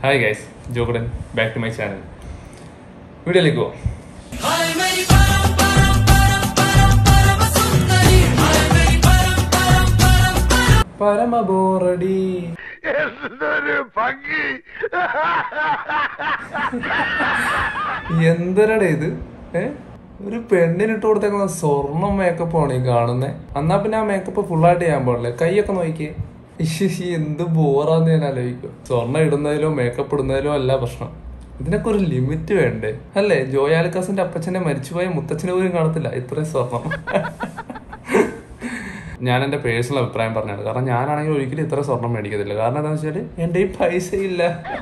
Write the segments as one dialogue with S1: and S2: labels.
S1: Hi guys ജോഗഡൻ back to my channel വീഡിയോയിലേക്ക് പോവാം
S2: हाय मेरी परम परम परम परम परम सुंदरी हाय मेरी परम परम परम परम
S1: പരമ ബോറടി എന്തരടെ ഇത് ഏ ഒരു പെണ്ണിനിട്ട് കൊടുത്തേക്കുന്ന സ്വർണ്ണ മേക്കപ്പ് ആണ് ഈ കാണുന്നേ എന്നാ പിന്നെ ആ മേക്കപ്പ് ഫുള്ളായിട്ട് ചെയ്യാൻ പാടില്ലേ കൈയൊക്കെ നോക്കിയേ ഇശ്ശി എന്ത് ബോറാന്ന് ഞാൻ ആലോചിക്കും സ്വർണ്ണം ഇടുന്നതിലോ മേക്കപ്പ് ഇടുന്നതിലോ അല്ല പ്രശ്നം ഇതിനൊക്കെ ഒരു ലിമിറ്റ് വേണ്ടേ അല്ലേ ജോയാലിക്കാസിന്റെ അപ്പച്ചനെ മരിച്ചുപോയ മുത്തച്ഛനെ പോലും കാണത്തില്ല ഇത്രയും സ്വർണം ഞാൻ എന്റെ പേഴ്സണൽ അഭിപ്രായം പറഞ്ഞാണ് കാരണം ഞാനാണെങ്കിൽ ഒരിക്കലും ഇത്ര സ്വർണം മേടിക്കത്തില്ല കാരണം എന്താണെന്ന് വെച്ചാൽ എന്റെ ഈ പൈസ ഇല്ല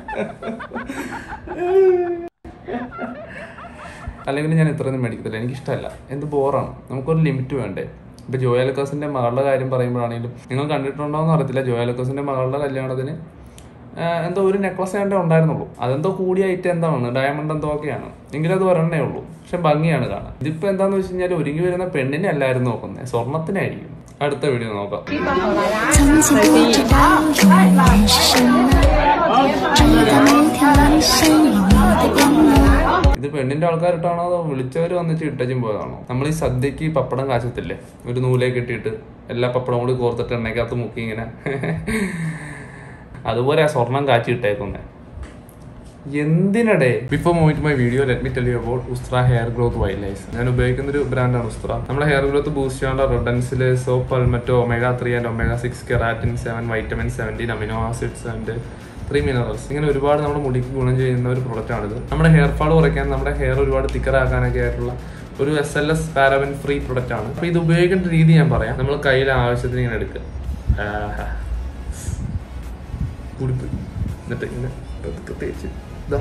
S1: അല്ലെങ്കിൽ ഞാൻ ഇത്രയൊന്നും മേടിക്കത്തില്ല എനിക്ക് ഇഷ്ടമല്ല എന്ത് ബോറാണ് നമുക്കൊരു ലിമിറ്റ് വേണ്ടേ ഇപ്പൊ ജോയാലക്കോസിന്റെ മകളുടെ കാര്യം പറയുമ്പോഴാണെങ്കിലും നിങ്ങൾ കണ്ടിട്ടുണ്ടോ എന്ന് അറിയത്തില്ല ജോയാലക്കോസിന്റെ മകളുടെ കല്യാണത്തിന് ആ, എന്തോ ഒരു നെക്ലസ് കണ്ടേ ഉണ്ടായിരുന്നുള്ളൂ അതെന്തോ കൂടിയ ഐറ്റം എന്താണ് ഡയമണ്ട് എന്തോ ഒക്കെയാണ് എങ്കിലും അത് ഒരെണ്ണേ ഉള്ളൂ പക്ഷെ ഭംഗിയാണ് കാണാൻ ഇതിപ്പോ എന്താന്ന് വെച്ച് കഴിഞ്ഞാൽ ഒരുങ്ങി വരുന്ന പെണ്ണിനെ അല്ലായിരുന്നു നോക്കുന്നത് സ്വർണത്തിനായിരിക്കും അടുത്ത വീഡിയോ നോക്കാം
S3: 曾经不知道永远是什么，直到某天阑珊有你的光芒。
S1: ഇത് പെണ്ണിന്റെ ആൾക്കാരിട്ടാണോ അതോ വിളിച്ചവര് വന്നിട്ട് ഇട്ടച്ചും പോയതാണോ നമ്മൾ ഈ സദ്യക്ക് പപ്പടം കാച്ചത്തില്ലേ ഒരു നൂലേക്ക് ഇട്ടിട്ട് എല്ലാ പപ്പടം കൂടി കോർത്തിട്ട് എണ്ണയ്ക്കകത്ത് മുക്കി ഇങ്ങനെ അതുപോലെ ആ സ്വർണം കാച്ചി ഇട്ടേക്കുന്നേ എന്തിനടെ before moving to my video let me tell you about Ustraa hair growth vitaliser ഞാൻ ഉപയോഗിക്കുന്ന ഒരു ബ്രാൻഡാണ് ഉസ്ത്ര നമ്മുടെ ഹെയർ ഗ്രോത്ത് ബൂസ്റ്റ് ചെയ്യാനുള്ള redensyl saw palmetto omega three and omega six keratin seven vitamin seventeen amino acids and three minerals ഇങ്ങനെ ഒരുപാട് നമ്മുടെ മുടിക്ക് ഗുണം ചെയ്യുന്ന ഒരു പ്രൊഡക്റ്റ് ആണിത് നമ്മുടെ ഹെയർ ഫാൾ കുറയ്ക്കാൻ നമ്മുടെ ഹെയർ ഒരുപാട് തിക്കർ ആക്കാനൊക്കെ ആയിട്ടുള്ള ഒരു S L S paraben free product ആണ് അപ്പൊ ഇത് ഉപയോഗിക്കേണ്ട രീതി ഞാൻ പറയാം നമ്മൾ കയ്യിൽ ആവശ്യത്തിന് ഇങ്ങനെ എടുക്കുക ആഹാ. കൂടിപ്പോയി എന്നിട്ട് ഇങ്ങനെ പതുക്കെ തേച്ച് ഇതാ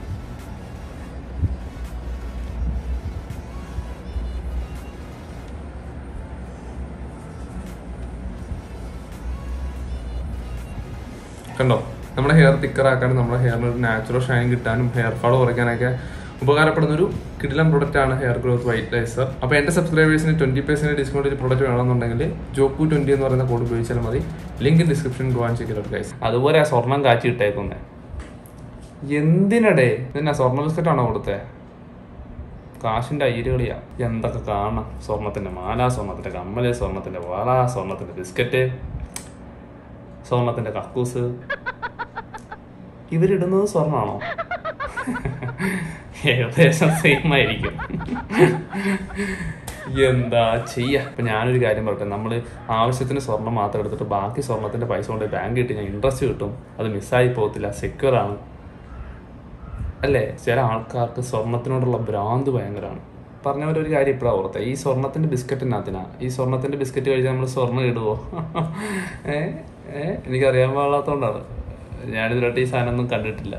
S1: കണ്ടോ നമ്മുടെ ഹെയർ തിക്കറാക്കാനും നമ്മുടെ ഹെയറിന് ഒരു നാച്ചുറൽ ഷൈൻ കിട്ടാനും ഹെയർ ഫാൾ കുറയ്ക്കാനൊക്കെ ഉപകാരപ്പെടുന്ന ഒരു കിടിലം പ്രൊഡക്റ്റ് ആണ് ഹെയർ ഗ്രോത്ത് വൈറ്റൈസർ അപ്പോൾ എൻ്റെ സബ്സ്ക്രൈബേഴ്സിന് ട്വന്റി പെർസെന്റ് ഡിസ്കൗണ്ട് ഈ പ്രൊഡക്റ്റ് വേണമെന്നുണ്ടെങ്കിൽ ജോക്കു ട്വന്റി എന്ന് പറയുന്ന കോഡ് ഉപയോഗിച്ചാൽ മതി ലിങ്ക് ഡിസ്ക്രിപ്ഷനിൽ പോകാൻ ചെയ്തിട്ടുണ്ട് ഗൈസ് അതുപോലെ ആ സ്വർണം കാച്ചി ഇട്ടേക്കുന്നേ എന്തിനടേ ഇതെന്നാ സ്വർണ്ണ ബിസ്ക്കറ്റ് ആണോ കൊടുത്തേ കാശിന്റെ അയ്യരുകളിയാ എന്തൊക്കെ കാണാം സ്വർണത്തിന്റെ മാല സ്വർണത്തിന്റെ കമ്മല് സ്വർണത്തിന്റെ വള സ്വർണത്തിന്റെ ബിസ്ക്കറ്റ് സ്വർണത്തിന്റെ കക്കൂസ് ഇവരിടുന്നത് സ്വർണ്ണാണോ ഏകദേശം സെയിം ആയിരിക്കും എന്താ ചെയ്യാ ഇപ്പൊ ഞാനൊരു കാര്യം പറയട്ടെ നമ്മൾ ആവശ്യത്തിന് സ്വർണം മാത്രം എടുത്തിട്ട് ബാക്കി സ്വർണത്തിന്റെ പൈസ കൊണ്ട് ബാങ്ക് കിട്ടി ഞാൻ ഇൻട്രസ്റ്റ് കിട്ടും അത് മിസ്സായി പോകത്തില്ല സെക്യൂർ ആണ് അല്ലേ ചില ആൾക്കാർക്ക് സ്വർണത്തിനോടുള്ള ഭ്രാന്ത് ഭയങ്കരമാണ് പറഞ്ഞവരൊരു കാര്യം ഇപ്പോഴാണ് ഓർത്തെ ഈ സ്വർണത്തിന്റെ ബിസ്ക്കറ്റിനകത്തിനാ ഈ സ്വർണത്തിന്റെ ബിസ്ക്കറ്റ് കഴിച്ചാൽ നമ്മൾ സ്വർണ്ണം ഇടുവോ ഏ ഏ എനിക്കറിയാൻ പാടാത്തോണ്ടാണ് ഞാനിതിലോട്ട് ഈ സാധനം ഒന്നും കണ്ടിട്ടില്ല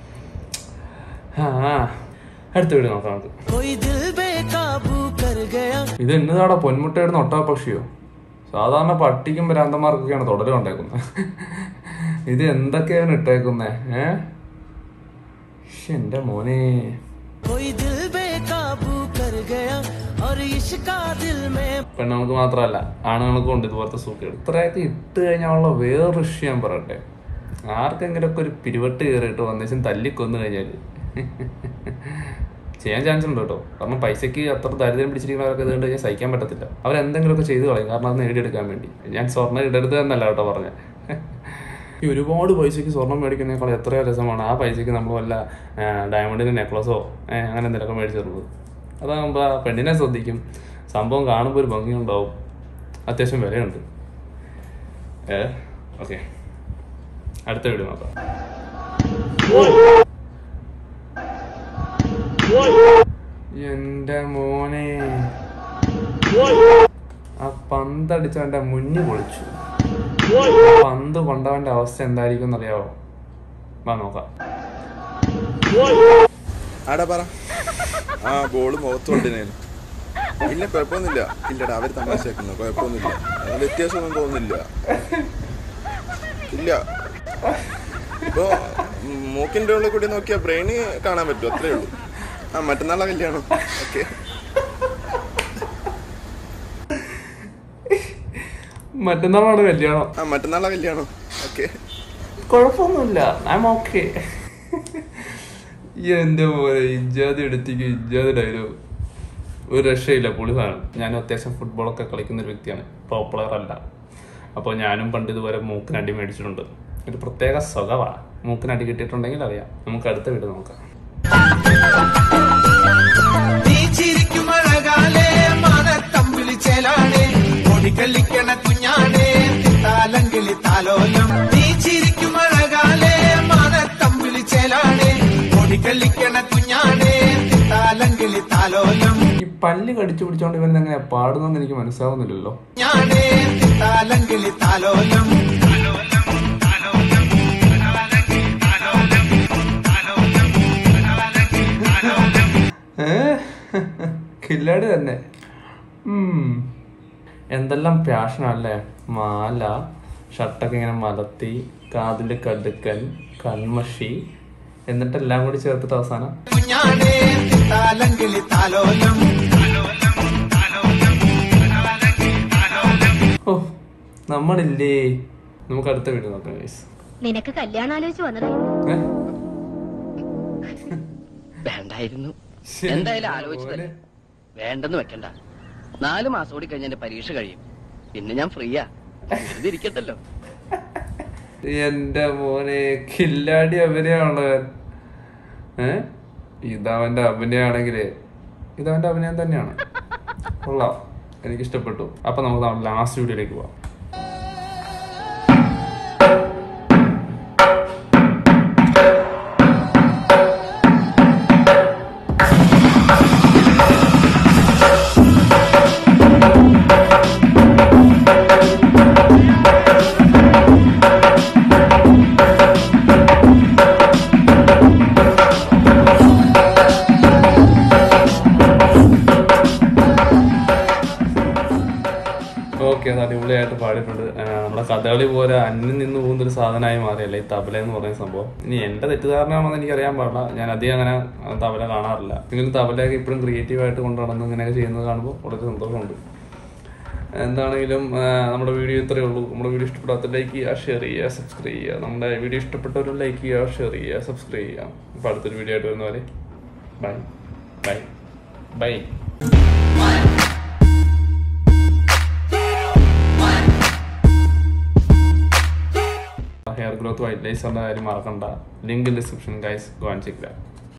S1: ആ അടുത്ത വീട് നോക്കാം നമുക്ക്
S2: कोई दिल बेकाबू कर गया
S1: ഇത് എന്നതാടാ പൊന്മുട്ടയിടുന്ന ഒട്ടാപക്ഷിയോ സാധാരണ പട്ടിക്കും ഭ്രാന്തന്മാർക്കൊക്കെയാണ് തുടര് കൊണ്ടേക്കുന്നത് ഇത് എന്തൊക്കെയാണ് ഇട്ടേക്കുന്നേ ഏ ശ്ശെ, എന്റെ മോനെ
S2: कोई दिल बेकाबू कर गया और इश्का दिल में
S1: പെണ്ണുങ്ങൾക്ക് മാത്രമല്ല ആണുങ്ങൾക്കും ഉണ്ട് ഇതുപോലത്തെ സൂക്കേട് ഇത്രയൊക്കെ ഇട്ട് കഴിഞ്ഞാലുള്ള വേറൊരു വിഷയം ഞാൻ പറയട്ടെ ആർക്കെങ്കിലുമൊക്കെ ഒരു പിരിവട്ട് കയറിയിട്ട് വന്നേച്ചും തല്ലിക്കൊന്നു കഴിഞ്ഞാൽ ചെയ്യാൻ ചാൻസ് ഉണ്ട് കേട്ടോ കാരണം പൈസയ്ക്ക് അത്ര ദരിദ്രം പിടിച്ചിരിക്കുന്നവരൊക്കെ ഇത് കണ്ട് കഴിഞ്ഞാൽ സഹിക്കാൻ പറ്റത്തില്ല അവരെന്തെങ്കിലുമൊക്കെ ചെയ്തു കളയും കാരണം അത് നേടിയെടുക്കാൻ വേണ്ടി ഞാൻ സ്വർണ്ണം ഇടരുത് എന്നല്ല കേട്ടോ പറഞ്ഞത് ഈ ഒരുപാട് പൈസയ്ക്ക് സ്വർണം മേടിക്കുന്നതിനേക്കാൾ എത്രയോ രസമാണ് ആ പൈസയ്ക്ക് നമ്മൾ വല്ല ഡയമണ്ടിന്റെ നെക്ലസോ അങ്ങനെ എന്തെങ്കിലുമൊക്കെ മേടിച്ചിരുന്നത് അതാകുമ്പോൾ ആ പെണ്ണിനെ ശ്രദ്ധിക്കും സംഭവം കാണുമ്പോൾ ഒരു ഭംഗിയുണ്ടാവും അത്യാവശ്യം വിലയുണ്ട് ഏ ഓക്കെ അടുത്ത വീഡിയോ നോക്കാം എന്റെ മോനെ ആ പന്തടിച്ചവന്റെ മുന്നിൽ പൊളിച്ചു പന്ത് കൊണ്ടവന്റെ അവസ്ഥ എന്തായിരിക്കും എന്നറിയാവോ വാ നോക്കാം
S4: ആടാ പറ ആ ബോള് മുഖത്തോണ്ടിനേനു ഇല്ല കുഴപ്പമൊന്നുമില്ല ഇല്ലടാ അവര് തമാശയാക്കുന്നു കുഴപ്പമൊന്നുമില്ല അത് വ്യത്യാസമൊന്നും തോന്നുന്നില്ല ഇല്ല ഇപ്പോ ഉം, മൂക്കിന്റെ ഉള്ളിൽ കൂടി നോക്കിയാ ബ്രെയിന് കാണാൻ പറ്റും അത്രേ ഉള്ളൂ ആ മറ്റന്നാളെ കല്യാണം ഓക്കെ
S1: മറ്റന്നാളാണ് കല്യാണം
S4: ആ മറ്റന്നാളെ കല്യാണം ഓക്കെ
S1: കുഴപ്പമൊന്നുമില്ല ഐ എം ഓക്കെ ഈ എന്റെ പോലെ ഇജാതി എടുത്തേക്ക് ഇജാതി ഡയലോഗ് ഒരു രക്ഷയില്ല പുളിസാണ് ഞാനും അത്യാവശ്യം ഫുട്ബോളൊക്കെ കളിക്കുന്ന ഒരു വ്യക്തിയാണ് പ്രോ പ്ലെയർ അല്ല അപ്പോൾ ഞാനും പണ്ട് ഇതുവരെ മൂക്കിനടി മേടിച്ചിട്ടുണ്ട് ഒരു പ്രത്യേക സ്വകവാ മൂക്കിനടി കിട്ടിയിട്ടുണ്ടെങ്കിൽ അറിയാം നമുക്ക് അടുത്ത വീട് നോക്കാം
S5: നീ ചിരിക്കും അഴകാലേ മാനത്തമ്പിളി ചേലാണേ കൊടിക്കളിക്കണ കുഞ്ഞാണേ താലങ്കിളി താലോലം നീ ചിരിക്കും അഴകാലേ മാനത്തമ്പിളി ചേലാണേ കൊടിക്കളിക്കണ കുഞ്ഞാണേ താലങ്കിളി താലോലം
S1: ഈ പല്ല് കടിച്ചു പിടിച്ചോണ്ട് ഇവൻ എങ്ങനെയാ പാടുന്നെന്ന് എനിക്ക് മനസ്സിലാവുന്നില്ലല്ലോ
S5: ഞാനേ താലങ്കിളി താലോലം
S1: ഏ? കില്ലാടി തന്നെ ഉം. എന്തെല്ലാം പാഷനല്ലേ മാല ഷർട്ടൊക്കെ ഇങ്ങനെ മലത്തി കാതില് കടുക്കൻ കൺമഷി എന്നിട്ടെല്ലാം കൂടി ചേർത്തിട്ട് അവസാനം
S5: കുഞ്ഞാണേ താലങ്കിളി താലോലം
S1: ഓ നമ്മളില്ലേ നമുക്ക് അടുത്ത വീഡിയോ നോക്കാം guys.
S6: നിനക്ക് കല്യാണം ആലോചിച്ച് വന്നതേ
S1: ഏ?
S7: വേണ്ടായിരുന്നു
S1: ശരി,
S7: എന്തായാലും ആലോചിച്ചതല്ലേ
S1: പോലെ.
S7: വേണ്ടെന്ന് വെക്കണ്ട നാല് മാസം കൂടി കഴിഞ്ഞ എന്റെ പരീക്ഷ കഴിയും പിന്നെ ഞാൻ ഫ്രീയാ വെറുതെ ഇരിക്കട്ടല്ലോ
S1: എന്റെ മോനെ കില്ലാടി അഭിനയാണവൻ ഏ ഇതവന്റെ അഭിനയാണെങ്കിലേ ഇതവന്റെ അഭിനയം തന്നെയാണ് കൊള്ളാം എനിക്ക് ഇഷ്ടപ്പെട്ടു അപ്പൊ നമുക്ക് ലാസ്റ്റ് വീഡിയോയിലേക്ക് പോവാം ഓക്കെ അത് അടിപൊളിയായിട്ട് പാടിയിട്ടുണ്ട് ആ, നമ്മുടെ കഥകളി പോലെ അന്യം നിന്ന് പോകുന്ന ഒരു സാധനമായി മാറിയല്ലേ ഈ തബല എന്ന് പറയുന്ന സംഭവം ഇനി എന്റെ തെറ്റിദ്ധാരണയാണെന്ന് എനിക്ക് അറിയാൻ പാടില്ല ഞാൻ അധികം അങ്ങനെ ആ, തബല കാണാറില്ല എങ്കിലും തബലയൊക്കെ ഇപ്പോഴും ക്രിയേറ്റീവ് ആയിട്ട് കൊണ്ടു നടന്ന് ഇങ്ങനെയൊക്കെ ചെയ്യുന്നത് കാണുമ്പോൾ വളരെ സന്തോഷമുണ്ട് എന്താണെങ്കിലും ആ, നമ്മുടെ വീഡിയോ ഇത്രയേ ഉള്ളൂ നമ്മുടെ വീഡിയോ ഇഷ്ടപ്പെടാത്ത ലൈക്ക് ചെയ്യുക ഷെയർ ചെയ്യുക സബ്സ്ക്രൈബ് ചെയ്യുക നമ്മുടെ വീഡിയോ ഇഷ്ടപ്പെട്ടവരും ലൈക്ക് ചെയ്യുക ഷെയർ ചെയ്യുക സബ്സ്ക്രൈബ് ചെയ്യുക അപ്പോൾ അടുത്തൊരു വീഡിയോ ആയിട്ട് വരുന്ന പോലെ bye bye bye hair growth വൈറ്റ് ലൈസറിന്റെ കാര്യം മറക്കണ്ട link description guys go and check that